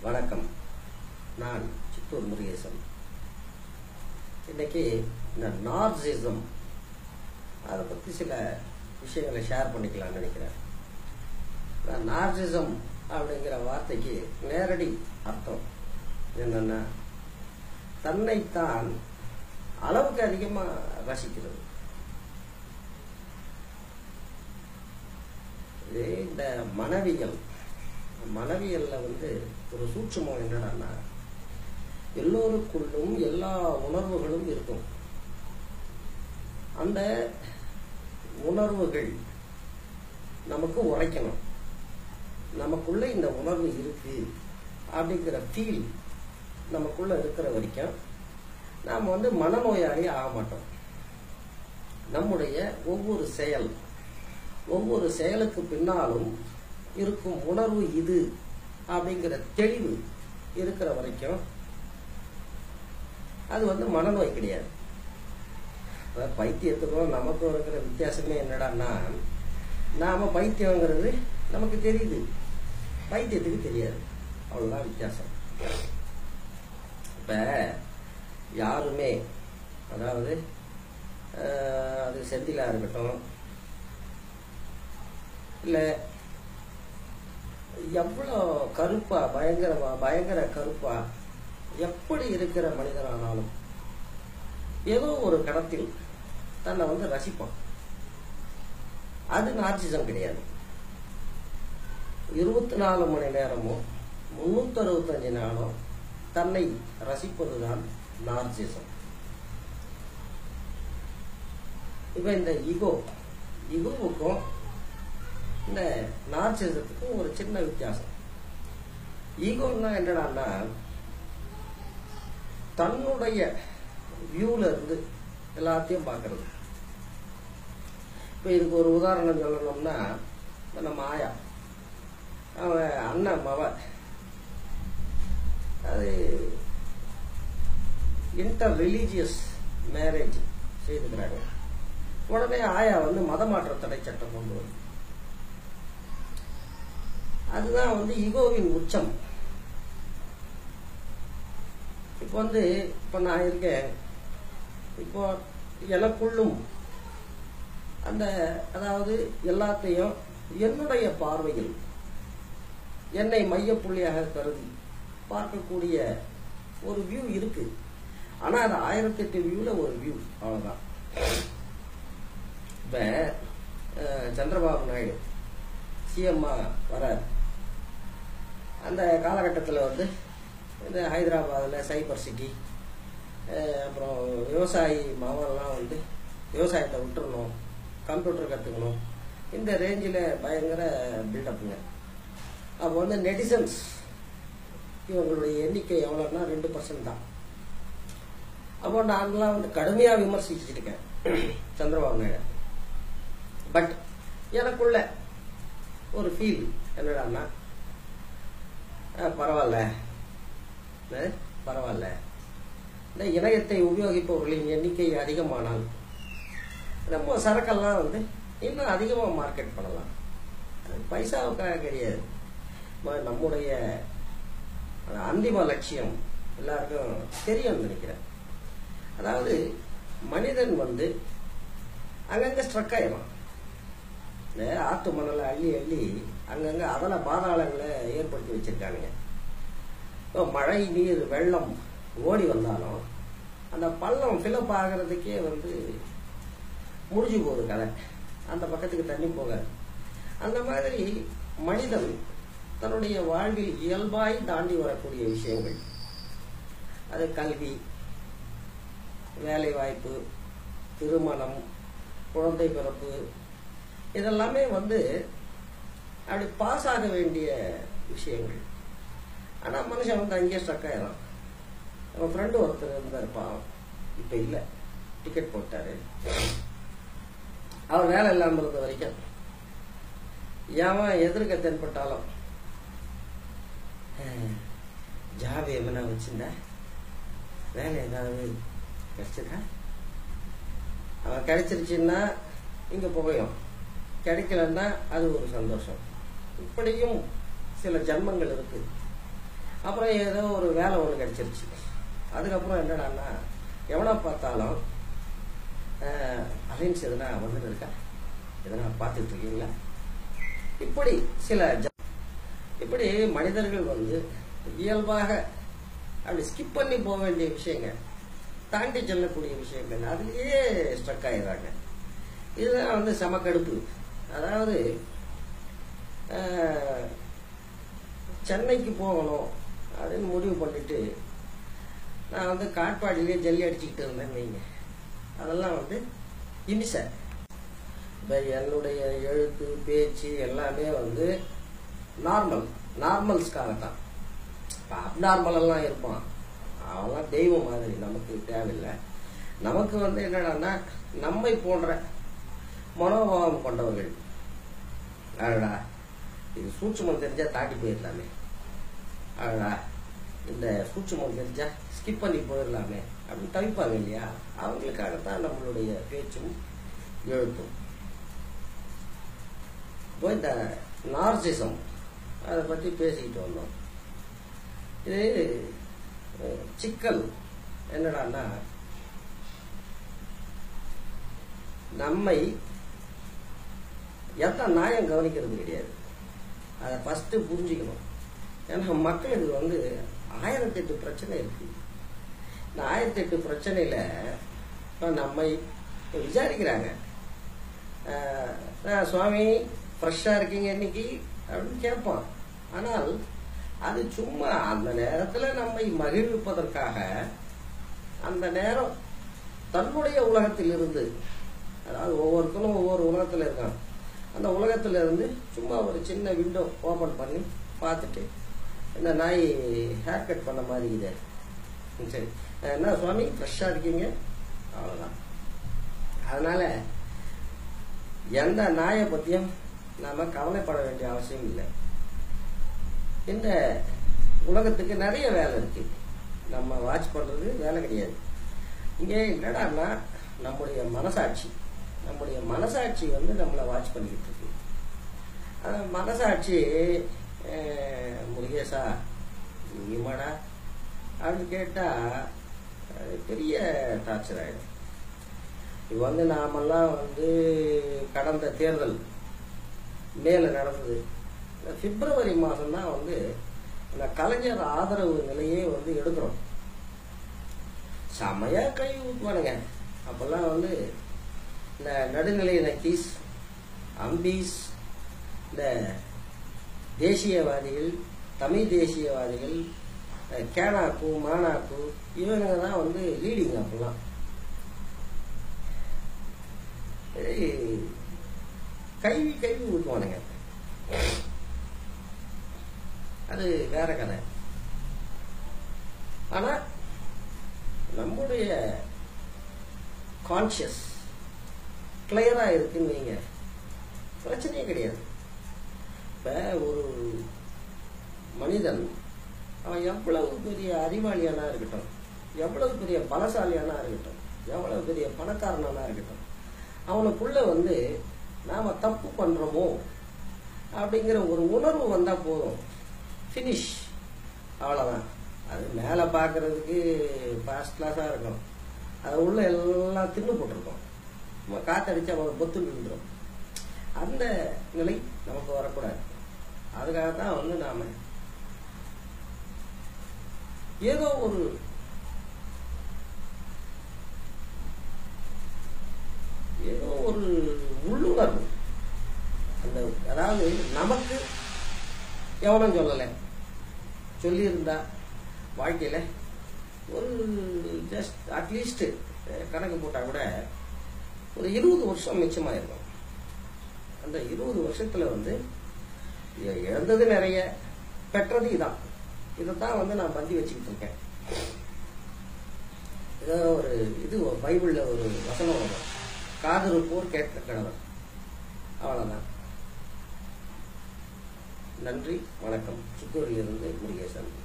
வணக்கம் நான் சித்தூர் முருகேசன் இன்னைக்கு இந்த நார்சிசம் அதை பற்றி சில விஷயங்களை ஷேர் பண்ணிக்கலாம்னு நினைக்கிறேன் இந்த நார்சிசம் அப்படிங்கிற வார்த்தைக்கு நேரடி அர்த்தம் என்னன்னா தன்னைத்தான் அளவுக்கு அதிகமாக ரசிக்கிறது இது இந்த மனவியல் மனவியல்ல வந்து ஒரு சூட்சுமம் என்னடான்னா எல்லோருக்குள்ளும் எல்லா உணர்வுகளும் இருக்கும் அந்த உணர்வுகள் நமக்கு உரைக்கணும் நமக்குள்ள இந்த உணர்வு இருக்கு அப்படிங்கிற ஃபீல் நமக்குள்ள இருக்கிற வரைக்கும் நாம் வந்து மனநோயாளி ஆக மாட்டோம் நம்முடைய ஒவ்வொரு செயல் ஒவ்வொரு செயலுக்கு பின்னாலும் இருக்கும் உணர்வு இது அப்படிங்கிற தெளிவு இருக்கிற வரைக்கும் அது வந்து மனநோய் கிடையாது அதாவது பைத்தியத்துக்கும் நமக்கும் இருக்கிற வித்தியாசமே என்னடான்னா நாம பைத்தியங்கிறது நமக்கு தெரியுது பைத்தியத்துக்கு தெரியாது அவ்வளவுதான் வித்தியாசம் இப்ப யாருமே அதாவது அஹ், அது செந்திலா இருக்கட்டும் இல்ல எவ்வளோ கருப்பா பயங்கரமா பயங்கர கருப்பா எப்படி இருக்கிற மனிதனானாலும் ஏதோ ஒரு கடத்தில் தன்னை வந்து ரசிப்பான் அது நார்சிசம் கிடையாது இருபத்தி நாலு மணி நேரமும் முன்னூத்தி அறுபத்தஞ்சு நாளும் தன்னை ரசிப்பதுதான் நார்சிசம் இப்ப இந்த ஈகோ ஈகோவுக்கும் இந்த நார்சிசத்துக்கும் ஒரு சின்ன வித்தியாசம் ஈகோன்னா என்னடான்னா தன்னுடைய வியூல இருந்து எல்லாத்தையும் பார்க்கறது இப்போ இதுக்கு ஒரு உதாரணம் சொல்லணும்னா இப்ப நம்ம ஆயா அவன் அண்ணன் மவ அது இன்டர் ரிலீஜியஸ் மேரேஜ் செய்துக்கிறாங்க உடனே ஆயா வந்து மதமாற்ற தடை சட்டம் கொண்டு வருது அதுதான் வந்து ஈகோவின் உச்சம் இப்போ வந்து இப்போ நான் இருக்கேன் இப்போ எனக்குள்ளும் அந்த அதாவது எல்லாத்தையும் என்னுடைய பார்வையில் என்னை மையப்புள்ளியாக கருதி பார்க்கக்கூடிய ஒரு வியூ இருக்கு ஆனா அது ஆயிரத்தி எட்டு வியூல ஒரு வியூ அவ்வளவுதான் இப்ப அஹ், சந்திரபாபு நாயுடு சிஎம்மா வரார் அந்த காலகட்டத்தில் வந்து இந்த ஹைதராபாத்தில் சைபர் சிட்டி அஹ், அப்புறம் விவசாயி மாவெல்லாம் வந்து விவசாயத்தை விட்டுறணும் கம்ப்யூட்டர் கற்றுக்கணும் இந்த ரேஞ்சில் பயங்கர பில்டப்புங்க அப்போ வந்து நெட்டிசன்ஸ் இவங்களுடைய எண்ணிக்கை எவ்வளோன்னா ரெண்டு பர்சன்ட் தான் அப்போ நான்லாம் வந்து கடுமையாக விமர்சிச்சிருக்கேன் சந்திரபாபு நாயுடு பட் எனக்குள்ள ஒரு ஃபீல் என்னடான்னா அஹ், பரவாயில்ல அஹ், பரவாயில்ல இந்த இணையத்தை உபயோகிப்பவர்களின் எண்ணிக்கை அதிகமானால் நம்ம சரக்கெல்லாம் வந்து இன்னும் அதிகமாக மார்க்கெட் பண்ணலாம் அது பைசாவுக்காக கிடையாது ம- நம்முடைய அந்த அந்திம லட்சியம் எல்லாருக்கும் தெரியும்னு நினைக்கிறேன் அதாவது மனிதன் வந்து அங்கங்க ஸ்ட்ரக் ஆயிடும் இந்த ஆத்து மணலை அள்ளி அள்ளி அங்கங்க அதல பாதாளங்களை ஏற்படுத்தி வச்சிருக்கானுங்க இப்போ மழை நீர் வெள்ளம் ஓடி வந்தாலும் அந்த பள்ளம் ஃபில்அப் ஆகிறதுக்கே வந்து முடிஞ்சு போகுது கதை அந்த பக்கத்துக்கு தண்ணி போகாது அந்த மாதிரி மனிதன் தன்னுடைய வாழ்வில் இயல்பாய் தாண்டி வரக்கூடிய விஷயங்கள் அது கல்வி வேலை வாய்ப்பு திருமணம் குழந்தை பிறப்பு இதெல்லாமே வந்து அப்படி பாஸ் ஆக வேண்டிய விஷயங்கள் ஆனா மனுஷன் வந்து அங்கேயே ஸ்ட்ரக் ஆயிடும் அவன் ஃப்ரெண்டு ஒருத்தர் இருந்தார் பாவம் இப்ப இல்ல டிக்கெட் போட்டாரு அவர் வேலை இல்லாம இருந்த வரைக்கும் ஏன் எதிர்க்க தென்பட்டாலும் அஹ், ஜாப் எமனா வச்சிருந்தா வேலை ஏதாவது கிடைச்சதா அவன் கிடைச்சிருச்சுன்னா இங்க புகையும் கிடைக்கலன்னா அது ஒரு சந்தோஷம் இப்படியும் சில ஜன்மங்கள் இருக்கு அப்புறம் ஏதோ ஒரு வேலை ஒன்று கிடைச்சிருச்சு அதுக்கப்புறம் என்னடான்னா எவனை பார்த்தாலும் அலைன்ஸ் எதுனா வந்துட்டு இருக்கா எதனா பார்த்துட்டு இருக்கீங்களா இப்படி சில ஜ- இப்படி மனிதர்கள் வந்து இயல்பாக அப்படி ஸ்கிப் பண்ணி போக வேண்டிய விஷயங்க தாண்டி செல்லக்கூடிய விஷயங்கள் அதுலயே ஸ்ட்ரக் ஆயிடுறாங்க இதுதான் வந்து சமக்கடுப்பு அதாவது அஹ், சென்னைக்கு போகணும் அப்படின்னு முடிவு பண்ணிட்டு நான் வந்து காட்பாடியிலே ஜல்லி அடிச்சுக்கிட்டு இருந்தேன்னு வைங்க அதெல்லாம் வந்து இனிசை இப்போ என்னுடைய எழுத்து பேச்சு எல்லாமே வந்து நார்மல் நார்மல்ஸ்க்காகத்தான் இப்போ அப்நார்மல் எல்லாம் இருப்பான் அவன்லாம் தெய்வம் மாதிரி நமக்கு தேவையில்லை நமக்கு வந்து என்னடான்னா நம்மை போன்ற மனோபாவம் கொண்டவர்கள் அடடா இது சூட்சுமம் தெரிஞ்சா தாண்டி போயிடலாமே அடடா இந்த சூட்சுமம் தெரிஞ்சா ஸ்கிப் பண்ணி போயிடலாமே அப்படின்னு தவிப்பாங்க இல்லையா அவங்களுக்காகத்தான் நம்மளுடைய பேச்சும் எழுத்தும் இப்போ இந்த நார்சிசம் அதை பற்றி பேசிக்கிட்டு வந்தோம் இது அஹ், சிக்கல் என்னடான்னா நம்மை எந்த நாயம் கவனிக்கிறது கிடையாது அதை ஃபர்ஸ்ட் புரிஞ்சுக்கணும் ஏன்னா மக்களுக்கு வந்து ஆயிரத்தி எட்டு பிரச்சனை இருக்கு இந்த ஆயிரத்தி எட்டு பிரச்சனையில இப்ப நம்மை விசாரிக்கிறாங்க அஹ், அஹ், சுவாமி ஃப்ரெஷ்ஷா இருக்கீங்க இன்னைக்கு அப்படின்னு கேட்பான் ஆனால் அது சும்மா அந்த நேரத்துல நம்மை மகிழ்விப்பதற்காக அந்த நேரம் தன்னுடைய உலகத்தில் இருந்து அதாவது ஒவ்வொருத்தரும் ஒவ்வொரு உலகத்துல இருக்கான் அந்த உலகத்துல இருந்து சும்மா ஒரு சின்ன விண்டோ ஓபன் பண்ணி பார்த்துட்டு இந்த நாய் ஹேர் கட் பண்ண மாதிரி இது ம், சரி அஹ், என்ன சுவாமி ஃப்ரெஷ்ஷாக இருக்கீங்க அவ்வளோதான் அதனால எந்த நாயை பற்றியும் நாம கவலைப்பட வேண்டிய அவசியம் இல்லை இந்த உலகத்துக்கு நிறைய வேலை இருக்கு நம்ம வாட்ச் பண்றது வேலை கிடையாது இங்கே என்னடான்னா நம்முடைய மனசாட்சி நம்முடைய மனசாட்சி வந்து நம்மளை வாட்ச் பண்ணிக்கிட்டு இருக்கு அந்த மனசாட்சி அஹ், முருகேசா நீமாடா அப்படின்னு கேட்டா அது பெரிய டார்ச்சர் ஆயிடும் இது வந்து நாமெல்லாம் வந்து கடந்த தேர்தல் மேல நடந்தது இந்த பிப்ரவரி மாதம் தான் வந்து இந்த கலைஞர் ஆதரவு நிலையே வந்து எடுக்கிறோம் செமையா கை ஊத்துவானுங்க அப்பெல்லாம் வந்து இந்த நடுநிலை நக்கீஸ் அம்பீஸ் இந்த தேசியவாதிகள் தமிழ் தேசியவாதிகள் அஹ், கேனாக்கு மானாக்கு இவனுங்க தான் வந்து லீடிங் அப்பெல்லாம் ஏய், கைவி கைவி ஊத்துவானுங்க அது வேற கதை ஆனா நம்முடைய கான்சியஸ் கிளியரா இருக்குன்னு வைங்க பிரச்சனையே கிடையாது இப்ப ஒரு மனிதன் அவன் எவ்வளவு பெரிய அறிவாளியானா இருக்கட்டும் எவ்வளவு பெரிய பலசாலியானா இருக்கட்டும் எவ்வளவு பெரிய பணக்காரனானா இருக்கட்டும் அவனுக்குள்ள வந்து நாம தப்பு பண்றோமோ அப்படிங்கிற ஒரு உணர்வு வந்தா போதும் ஃபினிஷ் அவ்வளவுதான் அது மேலே பார்க்கறதுக்கு ஃபர்ஸ்ட் கிளாஸாக இருக்கும் அது உள்ள எல்லாம் தின்னு போட்டிருக்கோம் நம்ம காத்தடிச்சு அவன் பொத்து விழுந்துடும் அந்த நிலை நமக்கு வரக்கூடாது அதுக்காக தான் வந்து நாம ஏதோ ஒரு ஏதோ ஒரு உள்ளுணர்வு அந்த அதாவது நமக்கு எவனும் சொல்லலை சொல்லியிருந்தா வாழ்க்கையில ஒரு ஜஸ்ட் அட்லீஸ்ட் கணக்கு போட்டா கூட ஒரு இருபது வருஷம் மிச்சமாயிருக்கும் அந்த இருபது வருஷத்துல வந்து இ- இழந்தது நிறைய பெற்றது இதான் இதைத்தான் வந்து நான் பந்தி வச்சுக்கிட்டு இருக்கேன் ஏதோ ஒரு இது ஒரு பைபிள்ல ஒரு வசனம் வரும் காதிருப்போர் கேட்க கடவர் அவ்வளவுதான் நன்றி வணக்கம் சித்தூரிலிருந்து முருகேசன்